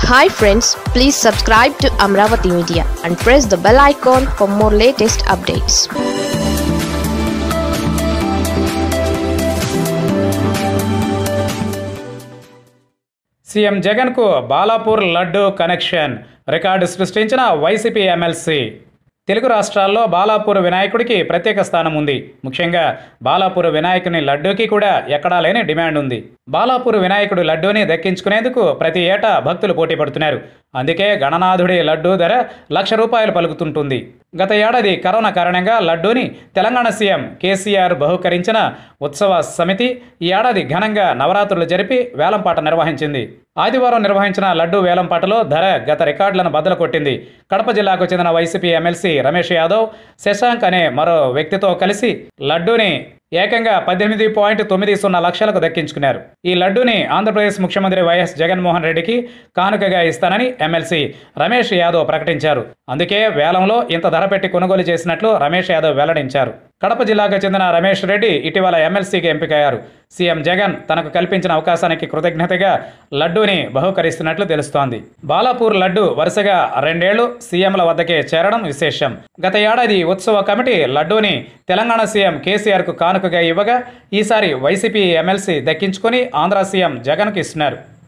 hi friends please subscribe to Amaravati media and press the bell icon for more latest updates CM జగన్కు Balapur laddu connection record సృష్టించిన YCP MLC తెలుగు రాష్ట్రాల్లో బాలాపూర్ వినాయకుడికి ప్రత్యేక స్థానం ఉంది ముఖ్యంగా బాలాపూర్ వినాయకుని లడ్డూకి కూడా ఎక్కడా లేని డిమాండ్ ఉంది బాలాపూర్ వినాయకుడు లడ్డూని దక్కించుకునేందుకు ప్రతి ఏటా భక్తులు పోటీ పడుతున్నారు అందుకే గణనాథుడి లడ్డూ ధర లక్ష రూపాయలు పలుకుతుంటుంది గత ఏడాది కరోనా కారణంగా లడ్డూని తెలంగాణ సీఎం కేసీఆర్ బహుకరించిన ఉత్సవ సమితి ఈ ఏడాది ఘనంగా నవరాత్రులు జరిపి వేలంపాట నిర్వహించింది ఆదివారం నిర్వహించిన లడ్డూ వేలంపాటలో ధర గత రికార్డులను బద్దలు కొట్టింది కడప జిల్లాకు చెందిన వైసీపీ ఎమ్మెల్సీ రమేష్ యాదవ్ శశాంక్ అనే మరో వ్యక్తితో కలిసి లడ్డూని ఏకంగా పద్దెనిమిది పాయింట్ తొమ్మిది సున్నా లక్షలకు దక్కించుకున్నారు ఈ లడ్డూని ఆంధ్రప్రదేశ్ ముఖ్యమంత్రి వైఎస్ జగన్మోహన్ రెడ్డికి కానుకగా ఇస్తానని ఎమ్మెల్సీ రమేష్ యాదవ్ ప్రకటించారు అందుకే వేలంలో ఇంత ధర పెట్టి కొనుగోలు చేసినట్లు రమేష్ యాదవ్ వెల్లడించారు కడప జిల్లాకు చెందిన రమేష్ రెడ్డి ఇటీవల ఎమ్మెల్సీకి ఎంపికయ్యారు సీఎం జగన్ తనకు కల్పించిన అవకాశానికి కృతజ్ఞతగా లడ్డూని బహుకరిస్తున్నట్లు తెలుస్తోంది బాలాపూర్ లడ్డు వరుసగా రెండేళ్లు సీఎంల వద్దకే చేరడం విశేషం గత ఏడాది ఉత్సవ కమిటీ లడ్డూని తెలంగాణ సీఎం కేసీఆర్కు కానుకగా ఇవ్వగా ఈసారి వైసీపీ ఎమ్మెల్సీ దక్కించుకొని ఆంధ్ర సీఎం జగన్కు ఇస్తున్నారు